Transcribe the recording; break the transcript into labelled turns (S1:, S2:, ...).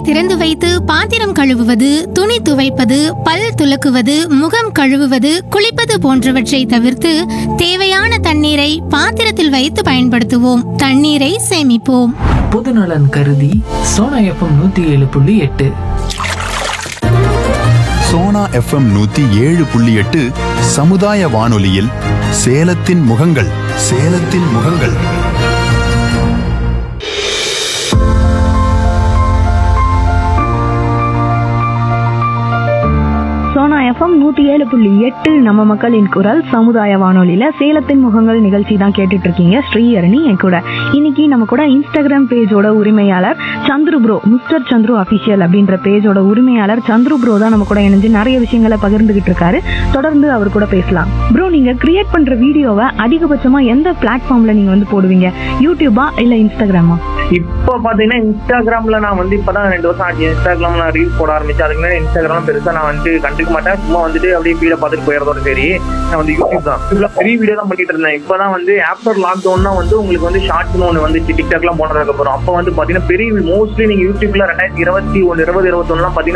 S1: திறந்து வைத்து பாத்திரம் கழுவுவது துணி துவைப்பது பல் துலக்குவது முகம் கழுவுவது குளிப்பது போன்றவற்றை தவிர்த்து தேவையான தண்ணீரை பாத்திரத்தில் வைத்து பயன்படுத்துவோம் தண்ணீரை சேமிப்போம்
S2: பொதுநலன் கருதி சோனா எஃப்எம் நூத்தி ஏழு புள்ளி எட்டு
S3: சோனா எஃப்எம் நூத்தி ஏழு புள்ளி எட்டு சமுதாய வானொலியில் சேலத்தின் முகங்கள் சேலத்தின் முகங்கள்
S4: சோனா எஃப்எம் நூத்தி ஏழு புள்ளி எட்டு நம்ம மக்களின் குரல் சமுதாய வானொலியில சேலத்தின் முகங்கள் நிகழ்ச்சி தான் கேட்டுட்டு இருக்கீங்க ஸ்ரீஹரணி என் கூட இன்னைக்கு நம்ம கூட இன்ஸ்டாகிராம் பேஜோட உரிமையாளர் Chandru bro mister Chandru official அப்படின்ற பேஜோட உரிமையாளர் சந்துரு ப்ரோ தான் நம்ம கூட இணைஞ்சு நிறைய விஷயங்களை பகிர்ந்துகிட்டு இருக்காரு தொடர்ந்து அவர் கூட பேசலாம் ப்ரோ நீங்க கிரியேட் பண்ற வீடியோவை அதிகபட்சமா எந்த பிளாட்ஃபார்ம்ல நீங்க வந்து போடுவீங்க யூடியூபா இல்ல இன்ஸ்டாகிராமா
S5: இப்போ பாத்தீங்கன்னா இன்ஸ்டாகிராம்ல நான் வந்து இப்பதான் ரெண்டு வருஷம் ஆச்சு இன்ஸ்டாகிராம்ல நான் ரீல்ஸ் போட ஆரம்பிச்சேன் அதுக்கு முன்னாடி இன்ஸ்டாகிராம் பெருசா நான் வந்து கண்டுக்க மாட்டேன் சும்மா வந்துட்டு அப்படியே வீடியோ பார்த்துட்டு போயிடுறதோட சரி நான் வந்து யூடியூப் தான் யூடியூப்ல பெரிய வீடியோ தான் பண்ணிட்டு இருந்தேன் இப்பதான் வந்து ஆஃப்டர் லாக்டவுன் தான் வந்து உங்களுக்கு வந்து ஷார்ட்ஸ்னு ஒன்று வந்து டிக்டாக்லாம் போனதுக்கு அப்புறம் அப்போ வந்து பாத்தீங்கன்னா பெரிய மோஸ்ட்லி நீங்க யூடியூப்ல ரெண்டாயிரத்தி இருபத்தி ஒன்று இருபது இருபத்தொன்னுலாம் பாத்தீங்கன்னா